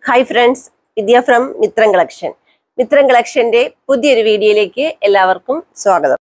hi friends Vidya from Mithram collection Mithram കളക്ഷന്റെ പുതിയൊരു വീഡിയോയിലേക്ക് എല്ലാവർക്കും സ്വാഗതം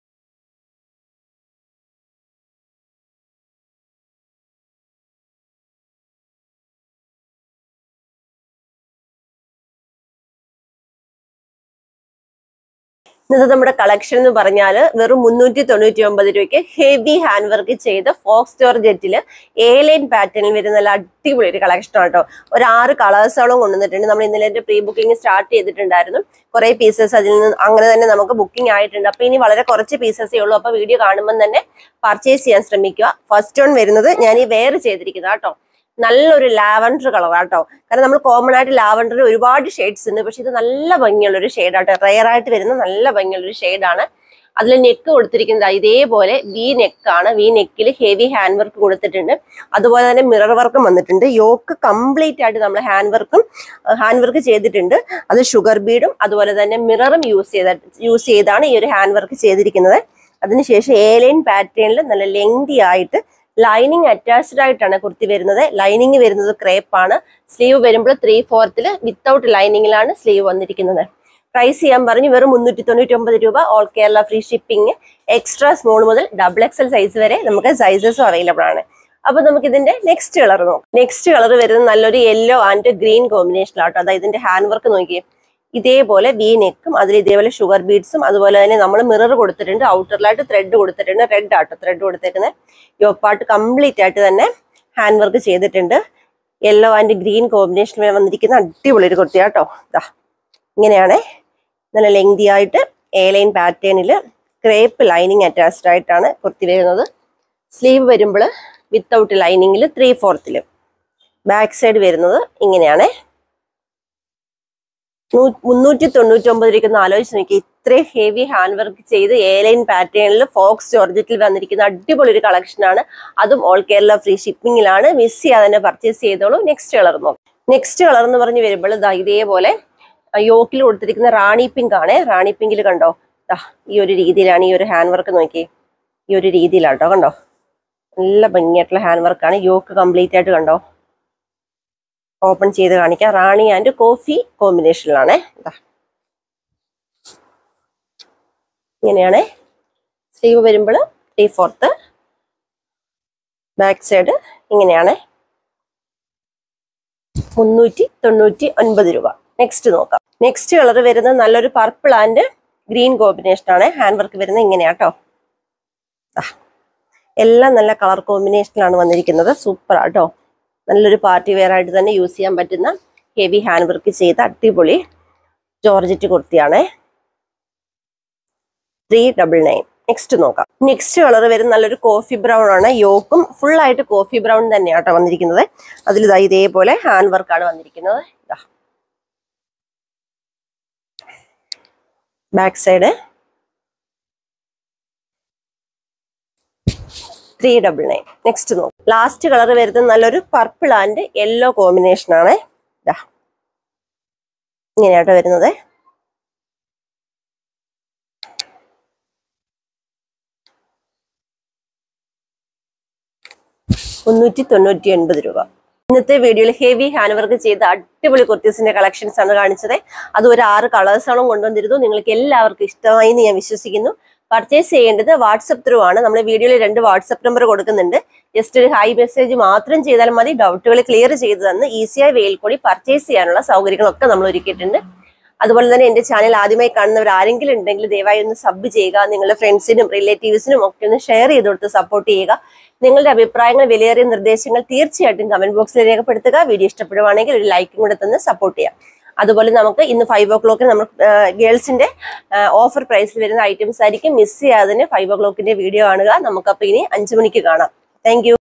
ഇന്നത്തെ നമ്മുടെ കളക്ഷൻ എന്ന് പറഞ്ഞാൽ വെറും മുന്നൂറ്റി തൊണ്ണൂറ്റി ഒമ്പത് രൂപയ്ക്ക് ഹെവി ഹാൻഡ് വർക്ക് ചെയ്ത ഫോക്സ് ജോർജറ്റില് എ ലൈൻ പാറ്റേണിൽ വരുന്ന നല്ല അടിപൊളി ഒരു കളക്ഷൻ കേട്ടോ ഒരു ആറ് കളേഴ്സോളം കൊണ്ടുവന്നിട്ടുണ്ട് നമ്മൾ ഇന്നലെ പ്രീ ബുക്കിംഗ് സ്റ്റാർട്ട് ചെയ്തിട്ടുണ്ടായിരുന്നു കുറെ പീസസ് അതിൽ നിന്ന് അങ്ങനെ തന്നെ നമുക്ക് ബുക്കിംഗ് ആയിട്ടുണ്ട് അപ്പൊ ഇനി വളരെ കുറച്ച് പീസസേ ഉള്ളൂ അപ്പൊ വീഡിയോ കാണുമ്പോൾ തന്നെ പർച്ചേസ് ചെയ്യാൻ ശ്രമിക്കുക ഫസ്റ്റ് വൺ വരുന്നത് ഞാൻ ഈ വെയർ ചെയ്തിരിക്കുന്നത് കേട്ടോ നല്ലൊരു ലാവൻഡർ കളർ ആട്ടോ കാരണം നമ്മൾ കോമൺ ആയിട്ട് ലാവൻഡറിൽ ഒരുപാട് ഷെയ്ഡ്സ് ഉണ്ട് പക്ഷെ ഇത് നല്ല ഭംഗിയുള്ള ഒരു ഷെയ്ഡാട്ടോ റയർ ആയിട്ട് വരുന്ന നല്ല ഭംഗിയുള്ള ഒരു ഷെയ്ഡാണ് അതിൽ നെക്ക് കൊടുത്തിരിക്കുന്നത് ഇതേപോലെ വി നെക്കാണ് വി നെക്കിൽ ഹെവി ഹാൻഡ് വർക്ക് കൊടുത്തിട്ടുണ്ട് അതുപോലെ തന്നെ മിറർ വർക്കും വന്നിട്ടുണ്ട് യോക്ക് കംപ്ലീറ്റ് ആയിട്ട് നമ്മൾ ഹാൻഡ് വർക്കും ഹാൻഡ് വർക്ക് ചെയ്തിട്ടുണ്ട് അത് ഷുഗർ ബീഡും അതുപോലെ തന്നെ മിററും യൂസ് ചെയ്ത യൂസ് ചെയ്താണ് ഈ ഒരു ഹാൻഡ് വർക്ക് ചെയ്തിരിക്കുന്നത് അതിനുശേഷം എ ലൈൻ പാറ്റേണിൽ നല്ല ലെങ്തി ആയിട്ട് ലൈനിങ് അറ്റാച്ച്ഡ് ആയിട്ടാണ് കുർത്തി വരുന്നത് ലൈനിങ് വരുന്നത് ക്രേപ്പ് ആണ് സ്ലീവ് വരുമ്പോൾ ത്രീ ഫോർത്തിൽ വിത്തൗട്ട് ലൈനിങ്ങിലാണ് സ്ലീവ് വന്നിരിക്കുന്നത് പ്രൈസ് ചെയ്യാൻ പറഞ്ഞു വെറും മുന്നൂറ്റി തൊണ്ണൂറ്റി ഒമ്പത് രൂപ all Kerala free shipping extra small മുതൽ ഡബിൾ എക്സൽ സൈസ് വരെ നമുക്ക് സൈസസും അവൈലബിൾ ആണ് അപ്പൊ നമുക്ക് ഇതിന്റെ നെക്സ്റ്റ് കളർ നോക്കാം നെക്സ്റ്റ് കളർ വരുന്നത് നല്ലൊരു യെല്ലോ ആൻഡ് ഗ്രീൻ കോമ്പിനേഷനിലാട്ടോ അതായത് ഇതിന്റെ ഹാൻഡ് വർക്ക് നോക്കിയേ ഇതേപോലെ വി നെക്കും അതിൽ ഇതേപോലെ ഷുഗർ ബീഡ്സും അതുപോലെ തന്നെ നമ്മൾ മിറർ കൊടുത്തിട്ടുണ്ട് ഔട്ടറിലായിട്ട് ത്രെഡ് കൊടുത്തിട്ടുണ്ട് റെഡ് ആട്ടോ ത്രെഡ് കൊടുത്തേക്കുന്നത് യോക്ക് പാർട്ട് കംപ്ലീറ്റ് ആയിട്ട് തന്നെ ഹാൻഡ് വർക്ക് ചെയ്തിട്ടുണ്ട് യെല്ലോ ആൻഡ് ഗ്രീൻ കോമ്പിനേഷൻ വന്നിരിക്കുന്ന അടിപൊളി ഒരു കുർത്തിയാട്ടോ ഇതാ ഇങ്ങനെയാണ് നല്ല ലെങ്തി ആയിട്ട് എ ലൈൻ പാറ്റേണിൽ ക്രേപ്പ് ലൈനിങ് അറ്റാച്ച്ഡ് ആയിട്ടാണ് കുർത്തി വരുന്നത് സ്ലീവ് വരുമ്പോൾ വിത്തൗട്ട് ലൈനിങ്ങിൽ ത്രീ ഫോർത്തിൽ ബാക്ക് സൈഡ് വരുന്നത് ഇങ്ങനെയാണ് മുന്നൂറ്റി തൊണ്ണൂറ്റി ഒമ്പത് രൂപയ്ക്ക് ഒന്ന് ആലോചിച്ച് നോക്കി ഇത്രയും ഹെവി ഹാൻഡ് വർക്ക് ചെയ്ത് എ ലൈൻ പാറ്റേണിൽ ഫോക്സ് ജോർജറ്റിൽ വന്നിരിക്കുന്ന അടിപൊളി ഒരു കളക്ഷനാണ് അതും ഓൾ കേരള ഫ്രീ ഷിപ്പിംഗിലാണ് മിസ് ചെയ്യാതെ തന്നെ പർച്ചേസ് ചെയ്തോളൂ നെക്സ്റ്റ് കളർ നോക്കാം നെക്സ്റ്റ് കളർ എന്ന് പറഞ്ഞ് വരുമ്പോൾ ദാ ഇതേപോലെ യോക്കിൽ കൊടുത്തിരിക്കുന്ന റാണി പിങ്ക് ആണ് റാണി പിങ്കിൽ കണ്ടോ ദാ ഈ ഒരു രീതിയിലാണ് ഈ ഒരു ഹാൻഡ് വർക്ക് നോക്കി ഈ ഒരു രീതിയിലാട്ടോ കണ്ടോ നല്ല ഭംഗിയായിട്ടുള്ള ഹാൻഡ് വർക്കാണ് യോക്ക് കംപ്ലീറ്റ് ആയിട്ട് കണ്ടോ ഓപ്പൺ ചെയ്ത് കാണിക്കാം റാണി ആൻഡ് കോഫി കോമ്പിനേഷനിലാണ് ഇതാ ഇങ്ങനെയാണ് സ്ലീവ് വരുമ്പോൾ ത്രീ ഫോർത്ത് ബാക്ക് സൈഡ് ഇങ്ങനെയാണ് മുന്നൂറ്റി തൊണ്ണൂറ്റി ഒൻപത് രൂപ നെക്സ്റ്റ് നോക്കാം നെക്സ്റ്റ് കളർ വരുന്നത് നല്ലൊരു പർപ്പിൾ ആൻഡ് ഗ്രീൻ കോമ്പിനേഷൻ ആണ് ഹാൻഡ് വർക്ക് വരുന്നത് ഇങ്ങനെയാട്ടോ എല്ലാം നല്ല കളർ കോമ്പിനേഷനിലാണ് വന്നിരിക്കുന്നത് സൂപ്പർ ആട്ടോ നല്ലൊരു പാർട്ടി വെയർ ആയിട്ട് തന്നെ യൂസ് ചെയ്യാൻ പറ്റുന്ന ഹെവി ഹാൻഡ് വർക്ക് ചെയ്ത അടിപൊളി ജോർജറ്റ് കുർത്തിയാണ് ത്രീ ഡബിൾ നയൻ നെക്സ്റ്റ് നോക്കാം നെക്സ്റ്റ് കളർ വരുന്ന നല്ലൊരു കോഫി ബ്രൗൺ ആണ് യോക്കും ഫുൾ ആയിട്ട് കോഫി ബ്രൗൺ തന്നെയാട്ടോ വന്നിരിക്കുന്നത് അതിൽ ഇതാ ഇതേപോലെ ഹാൻഡ് വർക്കാണ് വന്നിരിക്കുന്നത് ഇതാ back side three double nine next നോക്കാം ലാസ്റ്റ് കളർ വരുന്നത് നല്ലൊരു പർപ്പിൾ ആൻഡ് യെല്ലോ കോമ്പിനേഷൻ ആണ് ഇതാ ഇങ്ങനെയാട്ടോ വരുന്നത് മുന്നൂറ്റി തൊണ്ണൂറ്റി ഒൻപത് രൂപ ഇന്നത്തെ വീഡിയോയിൽ ഹെവി ഹാൻഡ് വർക്ക് ചെയ്ത അടിപൊളി കുർത്തീസിന്റെ കളക്ഷൻസ് ആണ് കാണിച്ചത് അത് ഒരു ആറ് കളേഴ്സോളം കൊണ്ടുവന്നിരുന്നു നിങ്ങൾക്ക് എല്ലാവർക്കും ഇഷ്ടമായി എന്ന് ഞാൻ വിശ്വസിക്കുന്നു പർച്ചേസ് ചെയ്യേണ്ടത് വാട്സപ്പ് ത്രൂ ആണ് നമ്മൾ വീഡിയോയിൽ രണ്ട് വാട്സപ്പ് നമ്പർ കൊടുക്കുന്നുണ്ട് ജസ്റ്റ് ഒരു ഹൈ മെസ്സേജ് മാത്രം ചെയ്താൽ മതി ഡൗട്ടുകൾ ക്ലിയർ ചെയ്ത് തന്ന് ഈസിയായി വെയിൽ കൂടി പർച്ചേസ് ചെയ്യാനുള്ള സൗകര്യങ്ങളൊക്കെ നമ്മൾ ഒരുക്കിയിട്ടുണ്ട് അതുപോലെ തന്നെ എന്റെ ചാനൽ ആദ്യമായി കാണുന്നവർ ആരെങ്കിലും ഉണ്ടെങ്കിൽ ദയവായി ഒന്ന് സബ് ചെയ്യുക നിങ്ങളുടെ ഫ്രണ്ട്സിനും റിലേറ്റീവ്സിനും ഒക്കെ ഒന്ന് ഷെയർ ചെയ്ത് കൊടുത്ത് സപ്പോർട്ട് ചെയ്യുക നിങ്ങളുടെ അഭിപ്രായങ്ങൾ വിലയേറിയ നിർദ്ദേശങ്ങൾ തീർച്ചയായിട്ടും കമന്റ് ബോക്സിൽ രേഖപ്പെടുത്തുക വീഡിയോ ഇഷ്ടപ്പെടുവാണെങ്കിൽ ഒരു ലൈക്കും കൂടെ തന്ന് സപ്പോർട്ട് ചെയ്യാം അതുപോലെ നമുക്ക് ഇന്ന് ഫൈവ് ഓ ക്ലോക്കിന് നമ്മൾ ഗേൾസിന്റെ ഓഫർ പ്രൈസിൽ വരുന്ന ഐറ്റംസ് ആയിരിക്കും മിസ് ചെയ്യാതെ ഫൈവ് ഓ ക്ലോക്കിന്റെ വീഡിയോ കാണുക നമുക്കപ്പോൾ ഇനി അഞ്ചു മണിക്ക് കാണാം താങ്ക്